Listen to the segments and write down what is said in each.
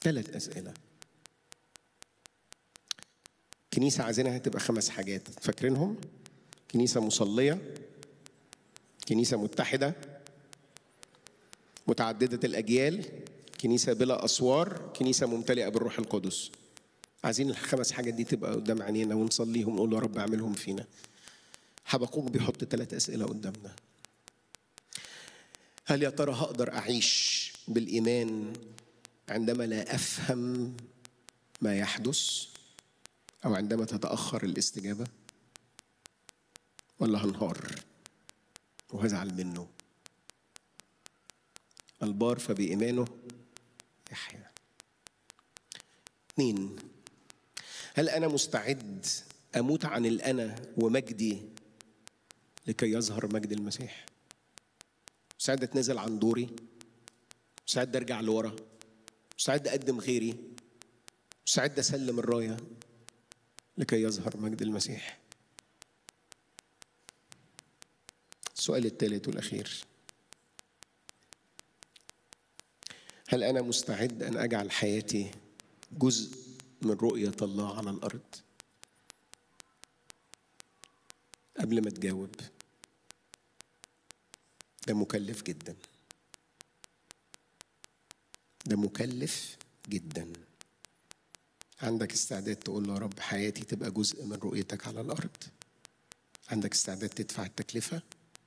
ثلاث أسئلة كنيسة عايزينها تبقى خمس حاجات فاكرينهم؟ كنيسة مصلية كنيسة متحدة متعددة الأجيال كنيسة بلا أسوار كنيسة ممتلئة بالروح القدس عايزين الخمس حاجات دي تبقى قدام عينينا ونصليهم ونقول يا رب اعملهم فينا حبقوق بيحط ثلاث أسئلة قدامنا هل يا ترى هقدر أعيش بالإيمان عندما لا أفهم ما يحدث أو عندما تتأخر الاستجابة ولا هنهار وهزعل منه البار فبإيمانه يحيا اثنين هل أنا مستعد أموت عن الأنا ومجدي لكي يظهر مجد المسيح مستعد أتنازل عن دوري مستعد أرجع لورا مستعد أقدم غيري مستعد أسلم الراية لكي يظهر مجد المسيح السؤال الثالث والأخير هل أنا مستعد أن أجعل حياتي جزء من رؤية الله على الأرض؟ قبل ما تجاوب ده مكلف جدا ده مكلف جدا عندك استعداد تقول له يا رب حياتي تبقى جزء من رؤيتك على الأرض عندك استعداد تدفع التكلفة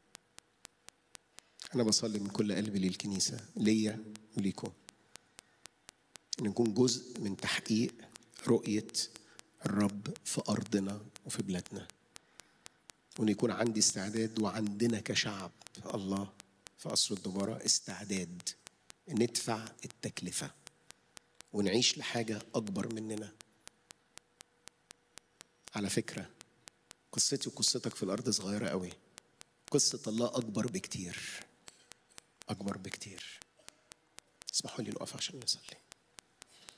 أنا بصلي من كل قلبي للكنيسة ليا وليكم إن نكون جزء من تحقيق رؤية الرب في أرضنا وفي بلادنا وإن يكون عندي استعداد وعندنا كشعب الله في قصر الدبارة استعداد ندفع التكلفة ونعيش لحاجة أكبر مننا على فكرة قصتي وقصتك في الأرض صغيرة قوي قصة الله أكبر بكتير أكبر بكتير اسمحوا لي نقف عشان نصلي